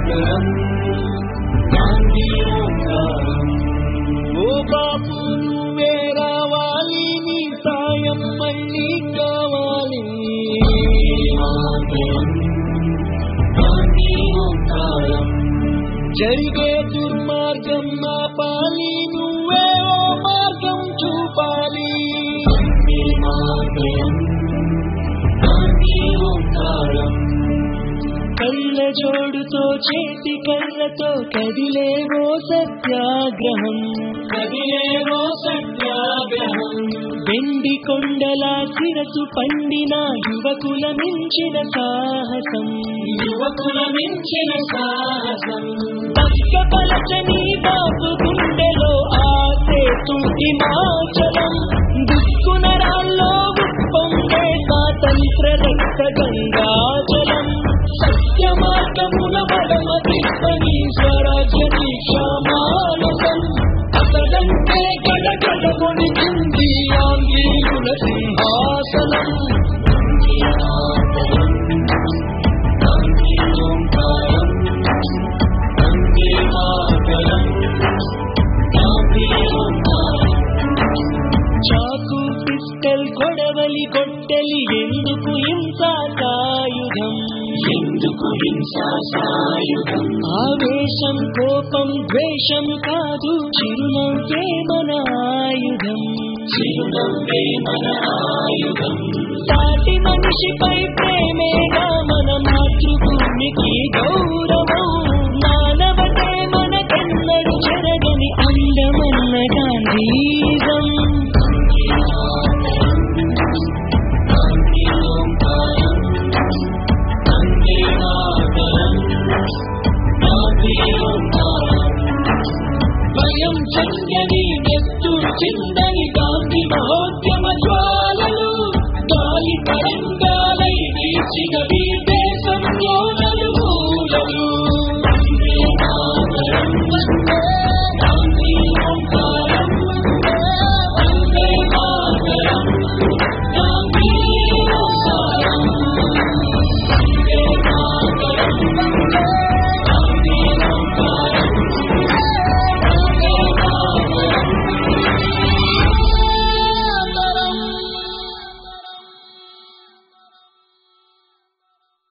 మాతరం గాంధీ ఓంకారం ఓ బాబు నువ్వే రావాలి నీ సాయం మళ్ళీ కావాలి మాతరం గాంధీ ఓంకారం జరిగే దుర్మార్గం ఆపాలి నువ్వే ఓ మార్గం చూపాలి మాతరం గాంధీ ఓంకారం కళ్ళ జోడుతో చేతి కళ్ళతో కదిలేవో సత్యాగ్రహం కదిలేవో సత్యాగ్రహం వెండి కొండల శిరసు పండిన యువకుల మించిన సాహసం యువకుల మించిన సాహసం పక్కపలచని బాబు గుండెలో ఆసే తూటి మాచలం దుక్కునరాల్లో ఉప్పొంగే స్వాతంత్ర రక్త గంగాజలం సత్య మార్గముల పడమ తిప్పని స్వరాజ్య దీక్షామానసం అసలంటే గడగడ కొనిచింది ఆంగ్లేయుల సింహాసనం గాంధీ ఓంకారం గాంధీ మాతరం గాంధీ ఓంకారం చాకు పిస్టల్ కొడవలి కొట్టెలి ఎందుకు హింసా సాయుధం ఎందుకు హింసా సాయుధం ఆవేశం కోపం ద్వేషం కాదు చిరునవ్వే మన ఆయుధం చిరునవ్వే మన ఆయుధం సాటి మనిషిపై ప్రేమేగా మన మాతృభూమికి గౌరవం